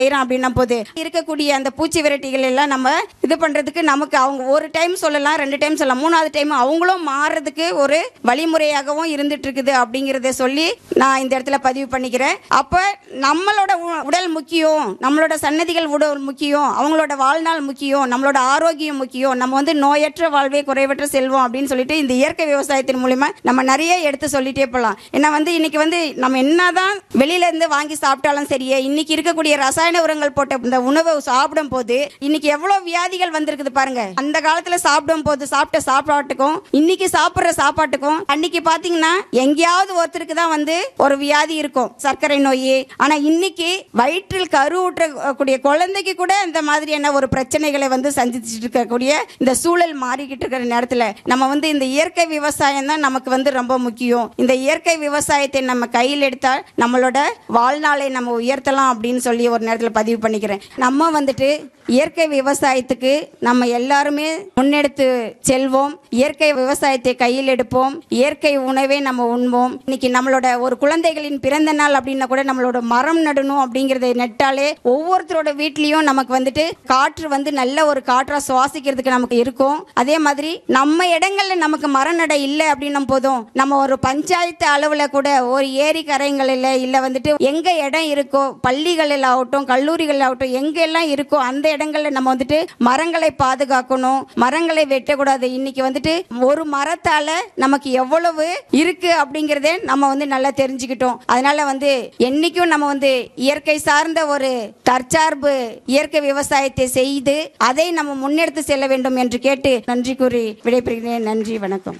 செய்யறோம் அப்படின்னா போது இருக்கக்கூடிய அந்த பூச்சி விரட்டிகள் எல்லாம் நம்ம இது பண்றதுக்கு நமக்கு அவங்க ஒரு டைம் சொல்லலாம் ரெண்டு டைம் சொல்லலாம் மூணாவது டைம் அவங்களும் மாறுறதுக்கு ஒரு வழிமுறையாகவும் இருந்துட்டு இருக்குது அப்படிங்கிறத சொல்லி நான் இந்த இடத்துல பதிவு பண்ணிக்கிறேன் அப்ப நம்மளோட உ- உடல் முக்கியம் நம்மளோட சன்னதிகள் உடல் முக்கியம் அவங்களோட வாழ்நாள் முக்கியம் நம்மளோட ஆரோக்கியம் முக்கியம் நம்ம வந்து நோயற்ற வாழ்வே குறைவற்ற செல்வம் அப்படின்னு சொல்லிட்டு இந்த இயற்கை விவசாயத்தின் மூலியமா நம்ம நிறைய எடுத்து சொல்லிட்டே போகலாம் ஏன்னா வந்து இன்னைக்கு வந்து நம்ம என்னதான் வெளியில இருந்து வாங்கி சாப்பிட்டாலும் சரியே இன்னைக்கு இருக்கக்கூடிய ரசாயன உரங்கள் போட்ட இந்த உணவை சாப்பிடும் போது இன்னைக்கு எவ்வளவு வியாதிகள் வந்திருக்குது பாருங்க அந்த காலத்துல சாப்பிடும் போது சாப்பிட்ட சாப்பாட்டுக்கும் இன்னைக்கு சாப்பிடுற சாப்பாட்டுக்கும் அன்னைக்கு பாத்தீங்கன்னா எங்கேயாவது ஒருத்தருக்கு தான் வந்து ஒரு வியாதி இருக்கும் சர்க்கரை நோய் ஆனா இன்னைக்கு வயிற்றில் கருவுற்றக்கூடிய குழந்தைக்கு கூட இந்த மாதிரியான ஒரு பிரச்சனைகளை வந்து சந்திச்சுட்டு இருக்கக்கூடிய இந்த சூழல் மாறிக்கிட்டு இருக்கிற நேரத்துல நம்ம வந்து இந்த இயற்கை விவசாயம் தான் நமக்கு வந்து ரொம்ப முக்கியம் இந்த இயற்கை விவசாயத்தை நம்ம கையில் எடுத்தால் நம்மளோட வாழ்நாளை நம்ம உயர்த்தலாம் அப்படின்னு சொல்லி ஒரு நேரத்தில் பதிவு பண்ணிக்கிறேன் நம்ம வந்துட்டு இயற்கை விவசாயத்துக்கு நம்ம எல்லாருமே முன்னெடுத்து செல்வோம் இயற்கை விவசாயத்தை கையில் எடுப்போம் இயற்கை உணவை நம்ம உண்போம் இன்னைக்கு நம்மளோட ஒரு குழந்தைகளின் பிறந்த நாள் அப்படின்னா கூட நம்மளோட மரம் நடணும் அப்படிங்கறத நெட்டாலே ஒவ்வொருத்தரோட வீட்லயும் நமக்கு வந்துட்டு காற்று வந்து நல்ல ஒரு காற்றா சுவாசிக்கிறதுக்கு நமக்கு இருக்கும் அதே மாதிரி நம்ம இடங்கள்ல நமக்கு மரம் நட இல்லை அப்படின்னும் போதும் நம்ம ஒரு பஞ்சாயத்து அளவுல கூட ஒரு ஏரி கரைங்களில் இல்ல வந்துட்டு எங்க இடம் இருக்கோ பள்ளிகளில் ஆகட்டும் கல்லூரிகள் ஆகட்டும் எங்க எல்லாம் இருக்கோ அந்த இடங்கள்ல நம்ம வந்துட்டு மரங்களை பாதுகாக்கணும் மரங்களை வெட்டக்கூடாது இன்னைக்கு வந்துட்டு ஒரு மரத்தால நமக்கு எவ்வளவு இருக்கு அப்படிங்கறதே நம்ம வந்து நல்லா தெரிஞ்சுக்கிட்டோம் அதனால வந்து என்னைக்கும் நம்ம வந்து இயற்கை சார்ந்த ஒரு தற்சார்பு இயற்கை விவசாயத்தை செய்து அதை நம்ம முன்னெடுத்து செல்ல வேண்டும் என்று கேட்டு நன்றி கூறி விடைபெறுகிறேன் நன்றி வணக்கம்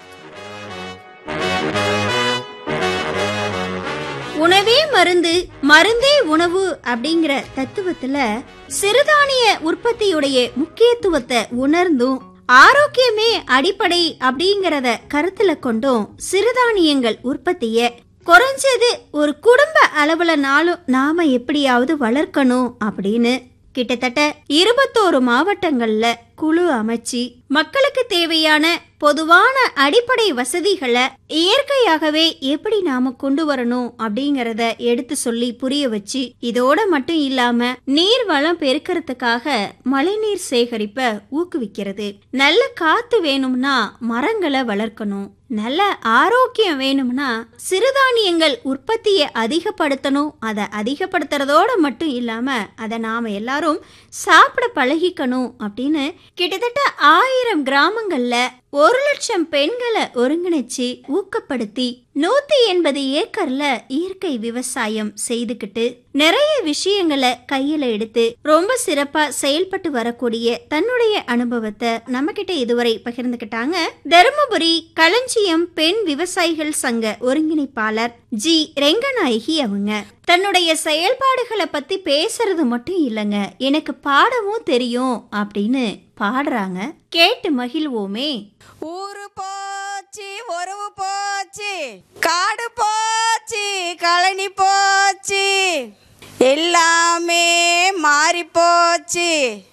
உணவே மருந்து மருந்தே உணவு அப்படிங்கிற தத்துவத்துல சிறுதானிய உற்பத்தியுடைய முக்கியத்துவத்தை உணர்ந்தும் ஆரோக்கியமே அடிப்படை அப்படிங்கறத கருத்துல கொண்டும் சிறுதானியங்கள் உற்பத்திய குறைஞ்சது ஒரு குடும்ப அளவுல நாளும் நாம எப்படியாவது வளர்க்கணும் அப்படின்னு கிட்டத்தட்ட இருபத்தோரு மாவட்டங்கள்ல குழு அமைச்சு மக்களுக்கு தேவையான பொதுவான அடிப்படை வசதிகளை இயற்கையாகவே எப்படி நாம கொண்டு வரணும் அப்படிங்கறத எடுத்து சொல்லி புரிய வச்சு இதோட மட்டும் இல்லாம நீர் வளம் பெருக்கிறதுக்காக மழைநீர் சேகரிப்ப ஊக்குவிக்கிறது நல்ல காத்து வேணும்னா மரங்களை வளர்க்கணும் நல்ல ஆரோக்கியம் வேணும்னா சிறுதானியங்கள் உற்பத்தியை அதிகப்படுத்தணும் அதை அதிகப்படுத்துறதோட மட்டும் இல்லாம அதை நாம எல்லாரும் சாப்பிட பழகிக்கணும் அப்படின்னு கிட்டத்தட்ட ஆயிரம் கிராமங்கள்ல ஒரு லட்சம் பெண்களை ஒருங்கிணைச்சு ஊக்கப்படுத்தி நூத்தி எண்பது ஏக்கர்ல இயற்கை விவசாயம் செய்துக்கிட்டு நிறைய விஷயங்களை கையில எடுத்து ரொம்ப சிறப்பா செயல்பட்டு வரக்கூடிய தன்னுடைய அனுபவத்தை நம்ம கிட்ட இதுவரை பகிர்ந்துக்கிட்டாங்க தருமபுரி களஞ்சியம் பெண் விவசாயிகள் சங்க ஒருங்கிணைப்பாளர் ஜி ரெங்கநாயகி அவங்க தன்னுடைய செயல்பாடுகளை பத்தி பேசுறது மட்டும் இல்லைங்க எனக்கு பாடவும் தெரியும் அப்படின்னு பாடுறாங்க கேட்டு மகிழ்வோமே ஊரு போச்சு உறவு போச்சு காடு போச்சு கழனி போச்சு எல்லாமே மாறி போச்சு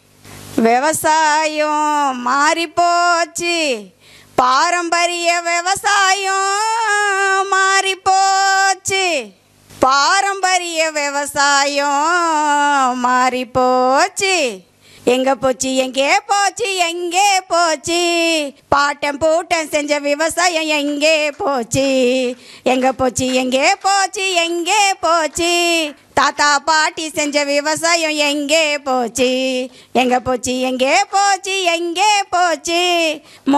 விவசாயம் மாறி போச்சு பாரம்பரிய விவசாயம் மாறி போச்சு பாரம்பரிய விவசாயம் மாறி போச்சு எங்க போச்சு எங்கே போச்சு எங்கே போச்சு பாட்டம் பூட்டம் செஞ்ச விவசாயம் எங்கே போச்சு எங்க போச்சு எங்கே போச்சு எங்கே போச்சு தாத்தா பாட்டி செஞ்ச விவசாயம் எங்கே போச்சு எங்க போச்சு எங்கே போச்சு எங்கே போச்சு